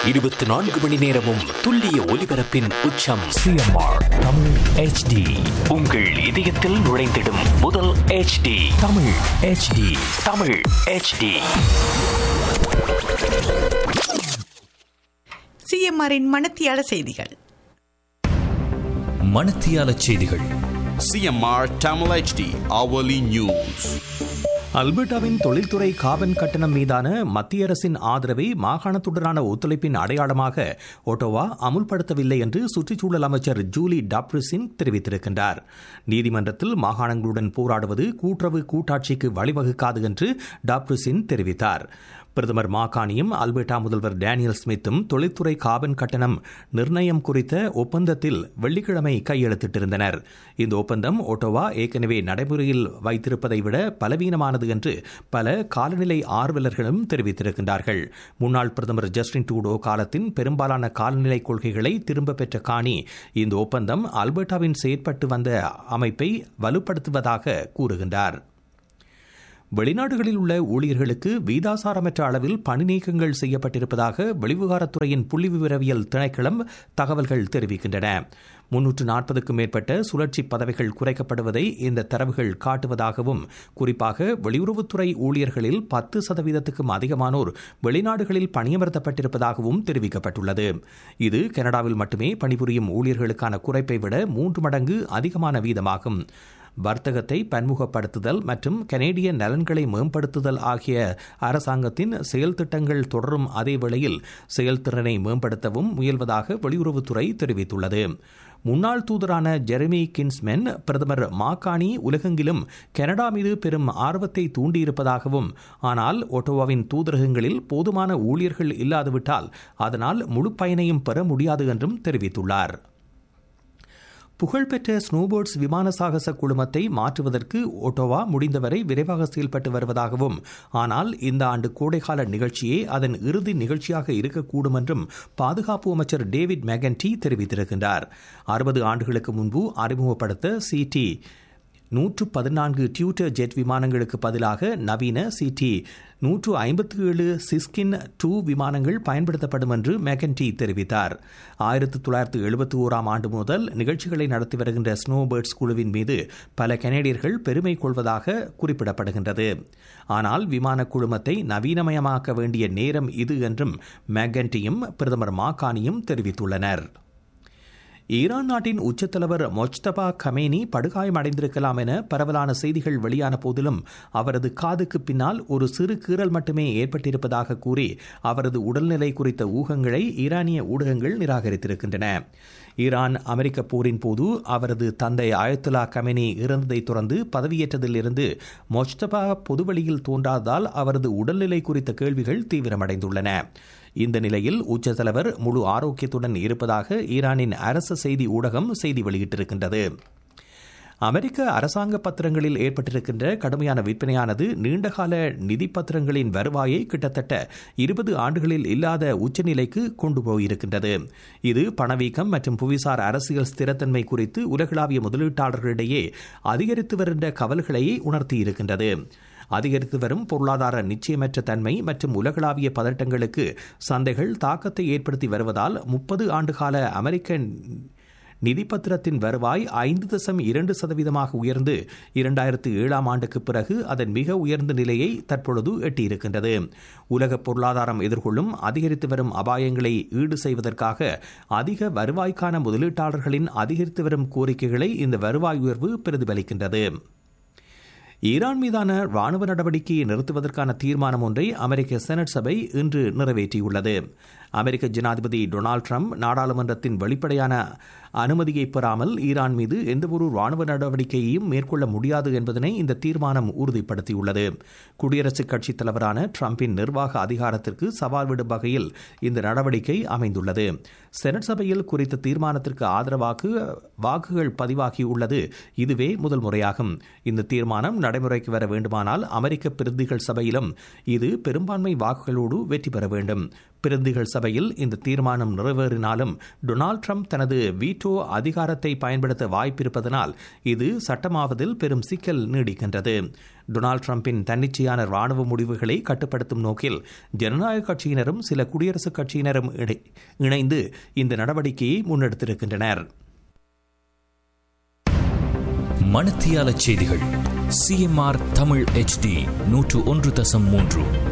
இருபத்தி நான்கு மணி நேரமும் துல்லிய ஒலிபரப்பின் உச்சம் சிஎம்ஆர் தமிழ் ஹெச்டி உங்கள் இதயத்தில் நுழைந்திடும் முதல் HD Tamil HD Tamil HD சிஎம்ஆரின் மணத்தியால செய்திகள் மணத்தியால செய்திகள் CMR Tamil HD hourly news. அல்பர்டாவின் தொழில்துறை காபன் கட்டணம் மீதான மத்திய அரசின் ஆதரவை மாகாணத்துடனான ஒத்துழைப்பின் அடையாளமாக ஒட்டோவா அமுல்படுத்தவில்லை என்று சுற்றுச்சூழல் அமைச்சர் ஜூலி டாப்ரிசின் தெரிவித்திருக்கின்றார் நீதிமன்றத்தில் மாகாணங்களுடன் போராடுவது கூட்டுறவு கூட்டாட்சிக்கு வழிவகுக்காது என்று டாப்ரிசின் தெரிவித்தார் பிரதமர் மாகாணியும் அல்பர்டா முதல்வர் டேனியல் ஸ்மித்தும் தொழில்துறை காபன் கட்டணம் நிர்ணயம் குறித்த ஒப்பந்தத்தில் வெள்ளிக்கிழமை கையெழுத்திட்டிருந்தனர் இந்த ஒப்பந்தம் ஒட்டோவா ஏற்கனவே நடைமுறையில் வைத்திருப்பதை விட பலவீனமானது என்று பல காலநிலை ஆர்வலர்களும் தெரிவித்திருக்கின்றார்கள் முன்னாள் பிரதமர் ஜஸ்டின் டூடோ காலத்தின் பெரும்பாலான காலநிலை கொள்கைகளை திரும்ப பெற்ற காணி இந்த ஒப்பந்தம் அல்பர்டாவின் செயற்பட்டு வந்த அமைப்பை வலுப்படுத்துவதாக கூறுகின்றார் வெளிநாடுகளில் உள்ள ஊழியர்களுக்கு வீதாசாரமற்ற அளவில் பணி நீக்கங்கள் செய்யப்பட்டிருப்பதாக வெளிவிவகாரத்துறையின் புள்ளிவிவரவியல் திணைக்களம் தகவல்கள் தெரிவிக்கின்றன முன்னூற்று நாற்பதுக்கும் மேற்பட்ட சுழற்சி பதவிகள் குறைக்கப்படுவதை இந்த தரவுகள் காட்டுவதாகவும் குறிப்பாக வெளியுறவுத்துறை ஊழியர்களில் பத்து சதவீதத்துக்கும் அதிகமானோர் வெளிநாடுகளில் பணியமர்த்தப்பட்டிருப்பதாகவும் தெரிவிக்கப்பட்டுள்ளது இது கனடாவில் மட்டுமே பணிபுரியும் ஊழியர்களுக்கான குறைப்பை விட மூன்று மடங்கு அதிகமான வீதமாகும் வர்த்தகத்தை பன்முகப்படுத்துதல் மற்றும் கனேடிய நலன்களை மேம்படுத்துதல் ஆகிய அரசாங்கத்தின் செயல் திட்டங்கள் தொடரும் அதே வேளையில் செயல்திறனை மேம்படுத்தவும் முயல்வதாக வெளியுறவுத்துறை தெரிவித்துள்ளது முன்னாள் தூதரான ஜெரமி கின்ஸ்மென் பிரதமர் மாகாணி உலகெங்கிலும் கனடா மீது பெரும் ஆர்வத்தை தூண்டியிருப்பதாகவும் ஆனால் ஒட்டோவாவின் தூதரகங்களில் போதுமான ஊழியர்கள் இல்லாதுவிட்டால் அதனால் முழு பயனையும் பெற முடியாது என்றும் தெரிவித்துள்ளார் புகழ்பெற்ற ஸ்னோபோர்ட்ஸ் விமான சாகச குழுமத்தை மாற்றுவதற்கு ஒட்டோவா முடிந்தவரை விரைவாக செயல்பட்டு வருவதாகவும் ஆனால் இந்த ஆண்டு கோடைகால நிகழ்ச்சியே அதன் இறுதி நிகழ்ச்சியாக இருக்கக்கூடும் என்றும் பாதுகாப்பு அமைச்சர் டேவிட் மெகன்டி தெரிவித்திருக்கின்றார் அறுபது ஆண்டுகளுக்கு முன்பு அறிமுகப்படுத்த சிடி நூற்று பதினான்கு டியூட்டர் ஜெட் விமானங்களுக்கு பதிலாக நவீன சிடி நூற்று ஐம்பத்தி ஏழு சிஸ்கின் டூ விமானங்கள் பயன்படுத்தப்படும் என்று மெகன்டி தெரிவித்தார் ஆயிரத்தி தொள்ளாயிரத்தி எழுபத்தி ஓராம் ஆண்டு முதல் நிகழ்ச்சிகளை நடத்தி வருகின்ற ஸ்னோபேர்ட்ஸ் குழுவின் மீது பல கனேடியர்கள் பெருமை கொள்வதாக குறிப்பிடப்படுகின்றது ஆனால் விமான குழுமத்தை நவீனமயமாக்க வேண்டிய நேரம் இது என்றும் மெகன்டியும் பிரதமர் மாகானியும் தெரிவித்துள்ளனர் ஈரான் நாட்டின் உச்சத்தலைவர் மொஜ்தபா கமேனி படுகாயமடைந்திருக்கலாம் என பரவலான செய்திகள் வெளியான போதிலும் அவரது காதுக்கு பின்னால் ஒரு சிறு கீறல் மட்டுமே ஏற்பட்டிருப்பதாக கூறி அவரது உடல்நிலை குறித்த ஊகங்களை ஈரானிய ஊடகங்கள் நிராகரித்திருக்கின்றன ஈரான் அமெரிக்க போரின் போது அவரது தந்தை ஆயத்துலா கமெனி இறந்ததை தொடர்ந்து பதவியேற்றதிலிருந்து மொஜ்தபா பொதுவெளியில் தோன்றாததால் அவரது உடல்நிலை குறித்த கேள்விகள் தீவிரமடைந்துள்ளன இந்த நிலையில் உச்ச தலைவர் முழு ஆரோக்கியத்துடன் இருப்பதாக ஈரானின் அரசு செய்தி ஊடகம் செய்தி வெளியிட்டிருக்கின்றது அமெரிக்க அரசாங்க பத்திரங்களில் ஏற்பட்டிருக்கின்ற கடுமையான விற்பனையானது நீண்டகால நிதி பத்திரங்களின் வருவாயை கிட்டத்தட்ட இருபது ஆண்டுகளில் இல்லாத உச்சநிலைக்கு கொண்டு போயிருக்கின்றது இது பணவீக்கம் மற்றும் புவிசார் அரசியல் ஸ்திரத்தன்மை குறித்து உலகளாவிய முதலீட்டாளர்களிடையே அதிகரித்து வருகின்ற கவல்களை உணர்த்தியிருக்கின்றது அதிகரித்து வரும் பொருளாதார நிச்சயமற்ற தன்மை மற்றும் உலகளாவிய பதட்டங்களுக்கு சந்தைகள் தாக்கத்தை ஏற்படுத்தி வருவதால் முப்பது ஆண்டுகால அமெரிக்க நிதிப்பத்திரத்தின் வருவாய் ஐந்து தசம் இரண்டு சதவீதமாக உயர்ந்து இரண்டாயிரத்து ஏழாம் ஆண்டுக்கு பிறகு அதன் மிக உயர்ந்த நிலையை தற்பொழுது எட்டியிருக்கின்றது உலக பொருளாதாரம் எதிர்கொள்ளும் அதிகரித்து வரும் அபாயங்களை ஈடு செய்வதற்காக அதிக வருவாய்க்கான முதலீட்டாளர்களின் அதிகரித்து வரும் கோரிக்கைகளை இந்த வருவாய் உயர்வு பிரதிபலிக்கின்றது ஈரான் மீதான ராணுவ நடவடிக்கையை நிறுத்துவதற்கான தீர்மானம் ஒன்றை அமெரிக்க செனட் சபை இன்று நிறைவேற்றியுள்ளது அமெரிக்க ஜனாதிபதி டொனால்டு ட்ரம்ப் நாடாளுமன்றத்தின் வெளிப்படையான அனுமதியை பெறாமல் ஈரான் மீது எந்தவொரு ராணுவ நடவடிக்கையையும் மேற்கொள்ள முடியாது என்பதனை இந்த தீர்மானம் உறுதிப்படுத்தியுள்ளது குடியரசுக் கட்சித் தலைவரான ட்ரம்பின் நிர்வாக அதிகாரத்திற்கு சவால் விடும் வகையில் இந்த நடவடிக்கை அமைந்துள்ளது செனட் சபையில் குறித்த தீர்மானத்திற்கு ஆதரவாக வாக்குகள் பதிவாகியுள்ளது இதுவே முதல் முறையாகும் இந்த தீர்மானம் நடைமுறைக்கு வர வேண்டுமானால் அமெரிக்க பிரதிகள் சபையிலும் இது பெரும்பான்மை வாக்குகளோடு வெற்றி பெற வேண்டும் பிரதிகள் சபையில் இந்த தீர்மானம் நிறைவேறினாலும் டொனால்ட் ட்ரம்ப் தனது வீட்டோ அதிகாரத்தை பயன்படுத்த வாய்ப்பிருப்பதனால் இது சட்டமாவதில் பெரும் சிக்கல் நீடிக்கின்றது டொனால்ட் ட்ரம்பின் தன்னிச்சையான ராணுவ முடிவுகளை கட்டுப்படுத்தும் நோக்கில் ஜனநாயக கட்சியினரும் சில குடியரசுக் கட்சியினரும் இடை- இணைந்து இந்த நடவடிக்கையை முன்னெடுத்திருக்கின்றனர் மணத்தியால செய்திகள் சிஎம்ஆர் தமிழ் HD நூற்று ஒன்று தசம் மூன்று